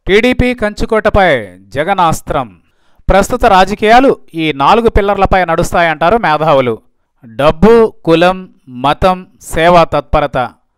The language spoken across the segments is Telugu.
టీడీపీ కంచుకోటపై జగనాస్త్రం ప్రస్తుత రాజకీయాలు ఈ నాలుగు పిల్లర్లపై నడుస్తాయంటారు మేధావులు డబ్బు కులం మతం సేవా తత్పరత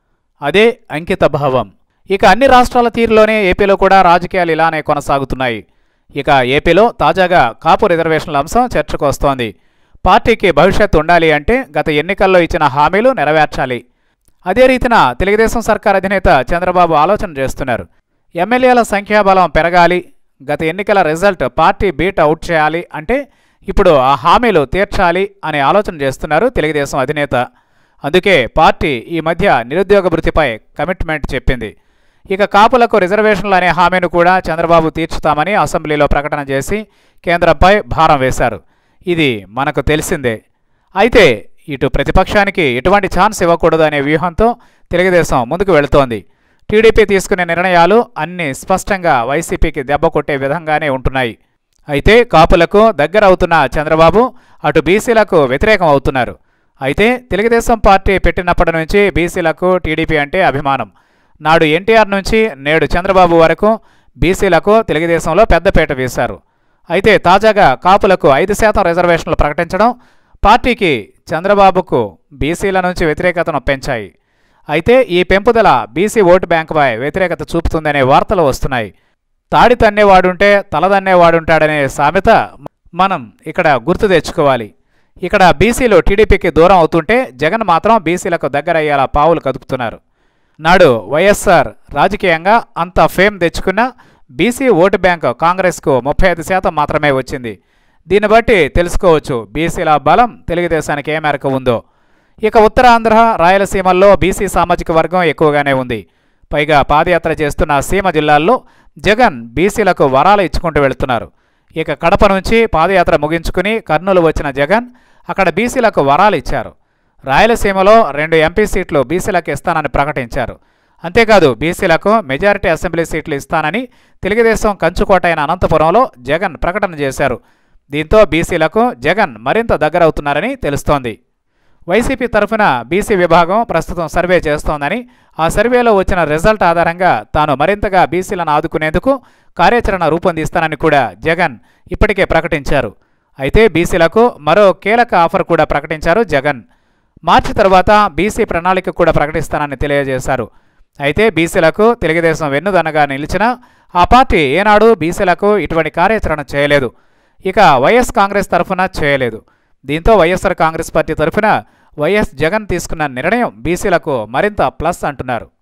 అదే అంకిత భావం ఇక అన్ని రాష్ట్రాల తీరులోనే ఏపీలో కూడా రాజకీయాలు ఇలానే కొనసాగుతున్నాయి ఇక ఏపీలో తాజాగా కాపు రిజర్వేషన్ల అంశం చర్చకు వస్తోంది పార్టీకి భవిష్యత్తు ఉండాలి అంటే గత ఎన్నికల్లో ఇచ్చిన హామీలు నెరవేర్చాలి అదే రీతిన తెలుగుదేశం సర్కార్ అధినేత చంద్రబాబు ఆలోచన చేస్తున్నారు ఎమ్మెల్యేల సంఖ్యాబలం పెరగాలి గత ఎన్నికల రిజల్ట్ పార్టీ బీట్ అవుట్ చేయాలి అంటే ఇప్పుడు ఆ హామీలు తీర్చాలి అనే ఆలోచన చేస్తున్నారు తెలుగుదేశం అధినేత అందుకే పార్టీ ఈ మధ్య నిరుద్యోగ భృతిపై కమిట్మెంట్ చెప్పింది ఇక కాపులకు రిజర్వేషన్లు అనే హామీని కూడా చంద్రబాబు తీర్చుతామని అసెంబ్లీలో ప్రకటన చేసి కేంద్రంపై భారం వేశారు ఇది మనకు తెలిసిందే అయితే ఇటు ప్రతిపక్షానికి ఎటువంటి ఛాన్స్ ఇవ్వకూడదు అనే వ్యూహంతో తెలుగుదేశం ముందుకు వెళుతోంది టీడీపీ తీసుకునే నిర్ణయాలు అన్ని స్పష్టంగా వైసీపీకి దెబ్బ కొట్టే విధంగానే ఉంటున్నాయి అయితే కాపులకు దగ్గర అవుతున్న చంద్రబాబు అటు బీసీలకు వ్యతిరేకం అవుతున్నారు అయితే తెలుగుదేశం పార్టీ పెట్టినప్పటి నుంచి బీసీలకు టీడీపీ అంటే అభిమానం నాడు ఎన్టీఆర్ నుంచి నేడు చంద్రబాబు వరకు బీసీలకు తెలుగుదేశంలో పెద్దపీట వేశారు అయితే తాజాగా కాపులకు ఐదు శాతం రిజర్వేషన్లు ప్రకటించడం పార్టీకి చంద్రబాబుకు బీసీల నుంచి వ్యతిరేకతను పెంచాయి అయితే ఈ పెంపుదల బీసీ ఓటు బ్యాంకుపై వ్యతిరేకత చూపుతుందనే వార్తలు వస్తున్నాయి తాడి తన్నేవాడుంటే తలదన్నేవాడుంటాడనే సామెత మనం ఇక్కడ గుర్తు తెచ్చుకోవాలి ఇక్కడ బీసీలు టీడీపీకి దూరం అవుతుంటే జగన్ మాత్రం బీసీలకు దగ్గరయ్యేలా పావులు కదుపుతున్నారు నాడు వైఎస్ఆర్ రాజకీయంగా అంత ఫేమ్ తెచ్చుకున్న బీసీ ఓటు బ్యాంక్ కాంగ్రెస్కు ముప్పై ఐదు శాతం మాత్రమే వచ్చింది దీన్ని బట్టి తెలుసుకోవచ్చు బీసీల బలం తెలుగుదేశానికి ఏ మేరకు ఉందో ఇక ఉత్తరాంధ్ర రాయలసీమల్లో బీసీ సామాజిక వర్గం ఎక్కువగానే ఉంది పైగా పాదయాత్ర చేస్తున్న సీమ జిల్లాల్లో జగన్ బీసీలకు వరాలు ఇచ్చుకుంటూ వెళుతున్నారు ఇక కడప నుంచి పాదయాత్ర ముగించుకుని కర్నూలు వచ్చిన జగన్ అక్కడ బీసీలకు వరాలు ఇచ్చారు రాయలసీమలో రెండు ఎంపీ సీట్లు బీసీలకు ఇస్తానని ప్రకటించారు అంతేకాదు బీసీలకు మెజారిటీ అసెంబ్లీ సీట్లు ఇస్తానని తెలుగుదేశం కంచుకోట అయిన అనంతపురంలో జగన్ ప్రకటన చేశారు దీంతో బీసీలకు జగన్ మరింత దగ్గరవుతున్నారని తెలుస్తోంది వైసీపీ తరఫున బీసీ విభాగం ప్రస్తుతం సర్వే చేస్తోందని ఆ సర్వేలో వచ్చిన రిజల్ట్ ఆధారంగా తాను మరింతగా బీసీలను ఆదుకునేందుకు కార్యాచరణ రూపొందిస్తానని కూడా జగన్ ఇప్పటికే ప్రకటించారు అయితే బీసీలకు మరో కీలక ఆఫర్ కూడా ప్రకటించారు జగన్ మార్చి తర్వాత బీసీ ప్రణాళిక కూడా ప్రకటిస్తానని తెలియజేశారు అయితే బీసీలకు తెలుగుదేశం వెన్నుదన్నగా నిలిచిన ఆ పార్టీ ఏనాడు బీసీలకు ఇటువంటి కార్యాచరణ చేయలేదు ఇక వైఎస్ కాంగ్రెస్ తరఫున చేయలేదు దీంతో వైఎస్ఆర్ కాంగ్రెస్ పార్టీ తరఫున వైఎస్ జగన్ తీసుకున్న నిర్ణయం బీసీలకు మరింత ప్లస్ అంటున్నారు